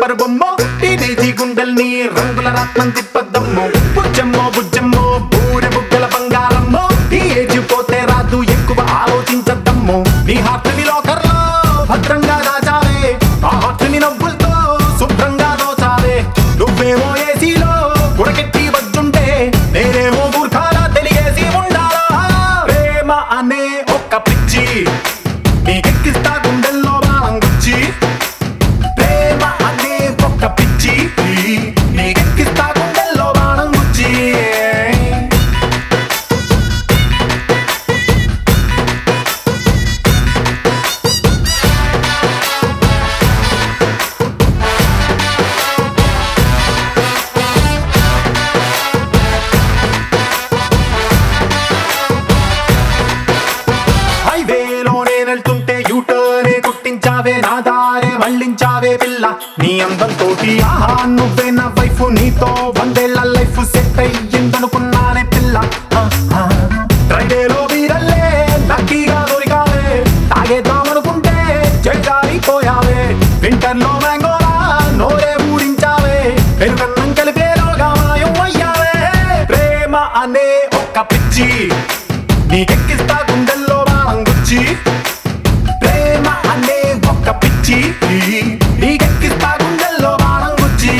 Super బొమ్మ టీనేజీ గుండెల్ని రంగుల రత్నం తిప్పద్దమ్మో బుజ్జమ్మో బుజ్జమ్మో బూరె బుగ్గల బంగారమ్మో ఈ ఏజ్ పోతే రాదు ఎక్కువ ఆలోచించద్దమ్మో నీ హార్ట్ ని లోకర్లో భద్రంగా దాచావే ఆ హార్ట్ ని నవ్వులతో శుభ్రంగా దోచావే నువ్వేమో ఏసీలో గుడకెట్టి వద్దుంటే నేనేమో మూర్ఖాలా తెలియసి ఉండాలా ప్రేమ అనే ఒక్క పిచ్చి నీకెక్కిస్తా గుండెల్లో బాణం గుచ్చి ప్రేమ అనే ఒక్క పిచ్చి నీకెక్కిస్తా గుండెల్లో బాణం గుచ్చి హైవేలో నేనెళ్తుంటే యూటర్నే కుట్టించావే నా దారే మళ్ళించావే పిల్ల నీ అందంతో ఆహా నువ్వే నా వైఫ్ నీతో వందేళ్ల లైఫ్ సెట్ అయ్యిందనుకున్నానే పిల్ల ఆ, ఆ. ఫ్రైడేలో వీరల్లే లక్కీగా దొరికావే తాగేద్దామనుకుంటే చేజారిపోయావే వింటర్లో మ్యాంగోలా నోరే ఊడించావే పెరుగన్నం కలిపేలోగా మాయం అయ్యావే ప్రేమ అనే ఒక్క పిచ్చి నీకెక్కిస్తా గుండెల్లో బాణం గుచ్చి ప్రేమ అనే ఒక్క పిచ్చి నీకెక్కిస్తా గుండెల్లో బాణం గుచ్చి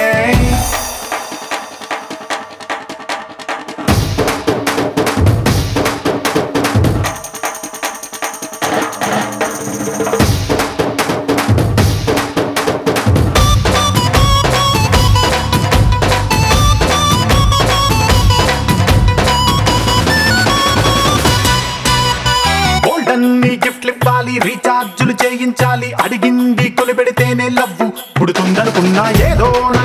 గోల్డెన్ నీ గిఫ్ట్లు ఇవ్వాలి రీఛార్జులు చేయించాలి అడిగింది కొలిపెడితేనే లవ్వు పుడుతుందనుకున్నా ఏదో